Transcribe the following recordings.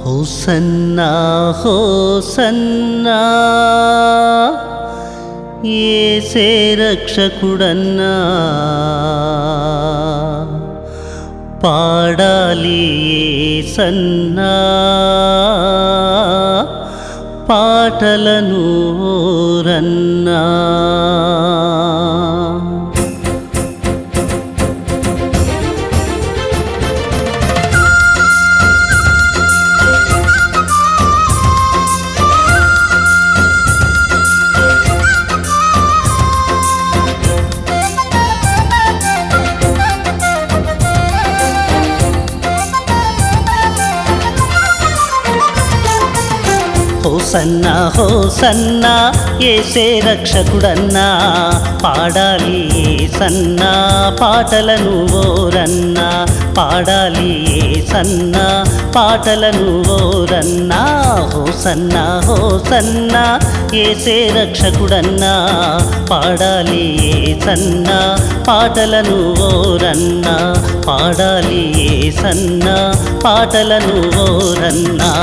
hosanna hosanna ఏసే రక్షకుడన్నా పాడాలి ఏసన్నా పాటలను రన్నా హోసన్నా హోసన్నా ఏసే రక్షకుడన్నా పాడాలి సన్నా పాటలను ఓరన్నా పాడాలి సన్నా పాటలను ఓరన్నా హోసన్నా హోసన్నా ఏసే రక్షకుడన్నా పాడాలి సన్నా పాటలను ఓరన్నా పాడాలి సన్నా పాటలను ఓరన్నా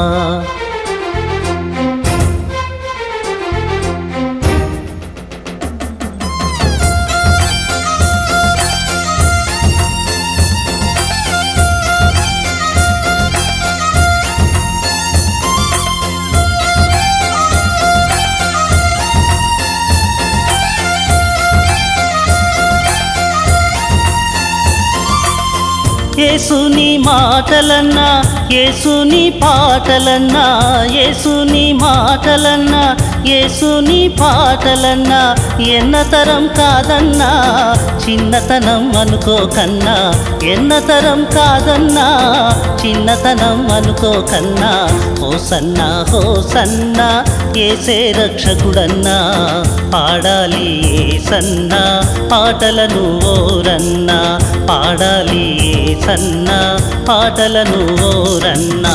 యేసుని మాటలన్నా యేసుని పాటలన్నా యేసుని మాటలన్నా యేసుని పాటలన్నా ఎన్నతరం కాదన్నా చిన్నతనం అనుకోకన్నా ఎన్నతరం కాదన్నా చిన్నతనం అనుకోకన్నా హోసన్నా హోసన్నా ఏసే రక్షకుడన్నా పాడాలి సన్నా పాటలను ఓరన్నా పాడాలి సన్నా పాటలను ఓరన్నా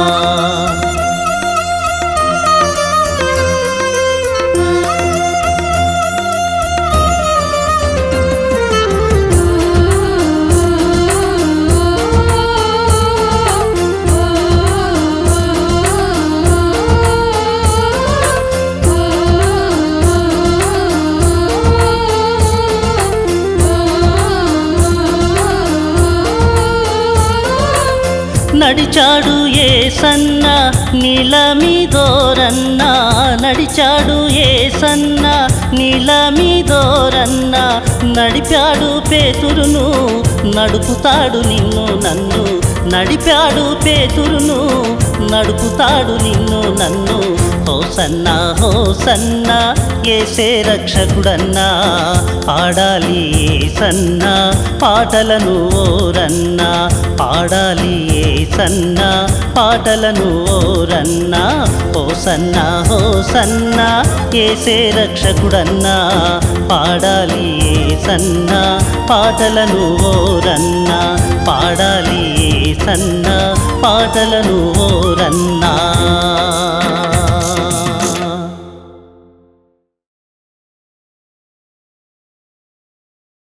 నడిచాడు ఏ సన్న నీలమిదోరన్నా నడిచాడు ఏ సన్న నీలమిదోరన్నా నడిపాడు పేతురును నడుపుతాడు నిన్ను నన్ను నడిపాడు పేతురును నడుపుతాడు నిన్ను నన్ను హోసన్నా హోసన్నా ఏసే రక్షకుడన్నా పాడాలి సన్నా పాటలను ఓరన్నా పాడాలి సన్నా పాటలను ఓరన్నా హోసన్నా హోసన్నా ఏసే రక్షకుడన్నా పాడాలి సన్నా పాటలను ఓరన్నా పాడాలి సన్నా పాటలను ఓరన్నా